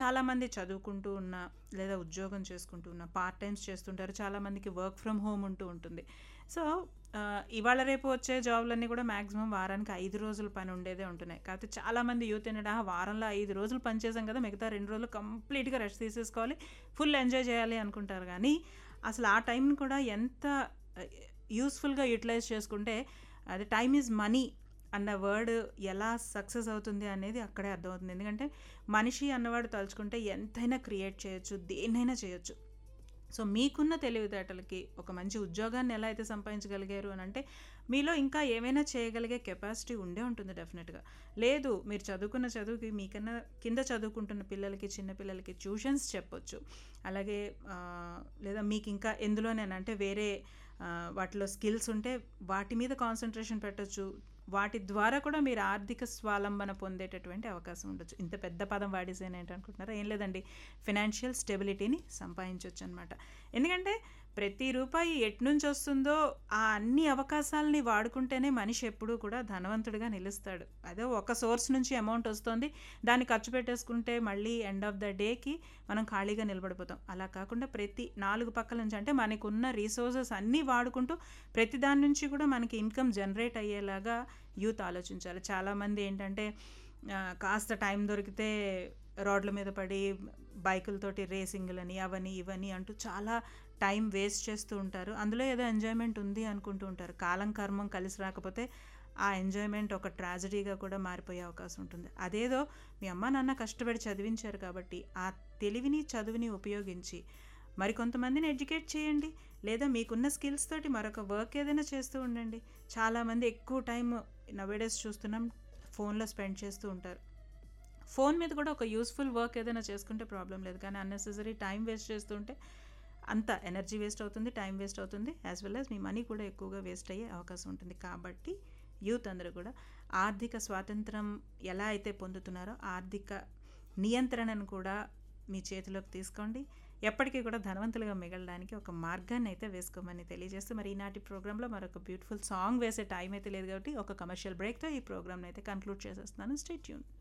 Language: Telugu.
చాలామంది చదువుకుంటూ ఉన్న లేదా ఉద్యోగం చేసుకుంటూ ఉన్న పార్ట్ టైమ్స్ చేస్తుంటారు చాలామందికి వర్క్ ఫ్రమ్ హోమ్ ఉంటూ ఉంటుంది సో ఆ, ఇవాళ రేపు వచ్చే జాబ్లన్నీ కూడా మ్యాక్సిమం వారానికి ఐదు రోజులు పని ఉండేదే ఉంటున్నాయి కాకపోతే చాలామంది యూత్ ఏంటంటే "ఆ, వారంలో ఐదు రోజులు పని చేసాం కదా మిగతా రెండు రోజులు కంప్లీట్గా రెస్ట్ తీసేసుకోవాలి ఫుల్ ఎంజాయ్ చేయాలి అనుకుంటారు కానీ అసలు ఆ టైంని కూడా ఎంత యూస్ఫుల్గా యూటిలైజ్ చేసుకుంటే అది టైమ్ ఈజ్ మనీ అన్న వర్డ్ ఎలా సక్సెస్ అవుతుంది అనేది అక్కడే అర్థమవుతుంది ఎందుకంటే మనిషి అన్నవాడు తలుచుకుంటే ఎంతైనా క్రియేట్ చేయొచ్చు దేన్నైనా చేయొచ్చు సో మీకున్న తెలివితేటలకి ఒక మంచి ఉద్యోగాన్ని ఎలా అయితే సంపాదించగలిగారు అని అంటే మీలో ఇంకా ఏమైనా చేయగలిగే కెపాసిటీ ఉండే ఉంటుంది డెఫినెట్గా లేదు మీరు చదువుకున్న చదువుకి మీకన్నా కింద చదువుకుంటున్న పిల్లలకి చిన్న పిల్లలకి ట్యూషన్స్ చెప్పొచ్చు అలాగే ఆ, లేదా మీకు ఇంకా ఎందులోనేనంటే వేరే ఆ, వాటిలో స్కిల్స్ ఉంటే వాటి మీద కాన్సన్ట్రేషన్ పెట్టొచ్చు వాటి ద్వారా కూడా మీరు ఆర్థిక స్వాలంబన పొందేటటువంటి అవకాశం ఉండొచ్చు ఇంత పెద్ద పదం వాడేసేని ఏంటనుకుంటున్నారా ఏం లేదండి ఫినాన్షియల్ స్టెబిలిటీని సంపాదించవచ్చు అనమాట ఎందుకంటే ప్రతి రూపాయి ఎటు నుంచి వస్తుందో ఆ అన్ని అవకాశాలని వాడుకుంటేనే మనిషి ఎప్పుడూ కూడా ధనవంతుడిగా నిలుస్తాడు అదే ఒక సోర్స్ నుంచి అమౌంట్ వస్తుంది దాన్ని ఖర్చు పెట్టేసుకుంటే మళ్ళీ ఎండ్ ఆఫ్ ద డేకి మనం ఖాళీగా నిలబడిపోతాం అలా కాకుండా ప్రతి నాలుగు పక్కల నుంచి అంటే మనకున్న రీసోర్సెస్ అన్నీ వాడుకుంటూ ప్రతి దాని నుంచి కూడా మనకి ఇన్కమ్ జనరేట్ అయ్యేలాగా యూత్ ఆలోచించాలి చాలామంది ఏంటంటే ఆ, కాస్త టైం దొరికితే రోడ్ల మీద పడి బైకులతోటి రేసింగ్లని అవని ఇవని అంటూ చాలా టైం వేస్ట్ చేస్తూ ఉంటారు అందులో ఏదో ఎంజాయ్మెంట్ ఉంది అనుకుంటూ ఉంటారు కాలం కర్మం కలిసి రాకపోతే ఆ ఎంజాయ్మెంట్ ఒక ట్రాజడీగా కూడా మారిపోయే అవకాశం ఉంటుంది అదేదో మీ అమ్మ నాన్న కష్టపడి చదివించారు కాబట్టి ఆ తెలివిని చదువుని ఉపయోగించి మరి కొంతమందిని ఎడ్యుకేట్ చేయండి లేదా మీకున్న స్కిల్స్ తోటి మరొక వర్క్ ఏదైనా చేస్తూ ఉండండి చాలామంది ఎక్కువ టైం నవేడేస్ చూస్తున్నాం ఫోన్లో స్పెండ్ చేస్తూ ఉంటారు ఫోన్ మీద కూడా ఒక యూస్ఫుల్ వర్క్ ఏదైనా చేసుకుంటే ప్రాబ్లం లేదు కానీ అన్నెసెసరీ టైం వేస్ట్ చేస్తుంటే అంత ఎనర్జీ వేస్ట్ అవుతుంది టైం వేస్ట్ అవుతుంది యాజ్ వెల్ యాజ్ మీ మనీ కూడా ఎక్కువగా వేస్ట్ అయ్యే అవకాశం ఉంటుంది కాబట్టి యూత్ అందరూ కూడా ఆర్థిక స్వాతంత్రం ఎలా అయితే పొందుతున్నారో ఆర్థిక నియంత్రణను కూడా మీ చేతిలోకి తీసుకోండి ఎప్పటికీ కూడా ధనవంతులుగా మిగలడానికి ఒక మార్గాన్ని అయితే వేసుకోమని తెలియజేస్తూ మరి ఈనాటి ప్రోగ్రాంలో మరొక బ్యూటిఫుల్ సాంగ్ వేసే టైం అయితే లేదు కాబట్టి ఒక కమర్షియల్ బ్రేక్తో ఈ ప్రోగ్రామ్ని అయితే కన్క్లూడ్ చేసేస్తున్నాను స్టే ట్యూన్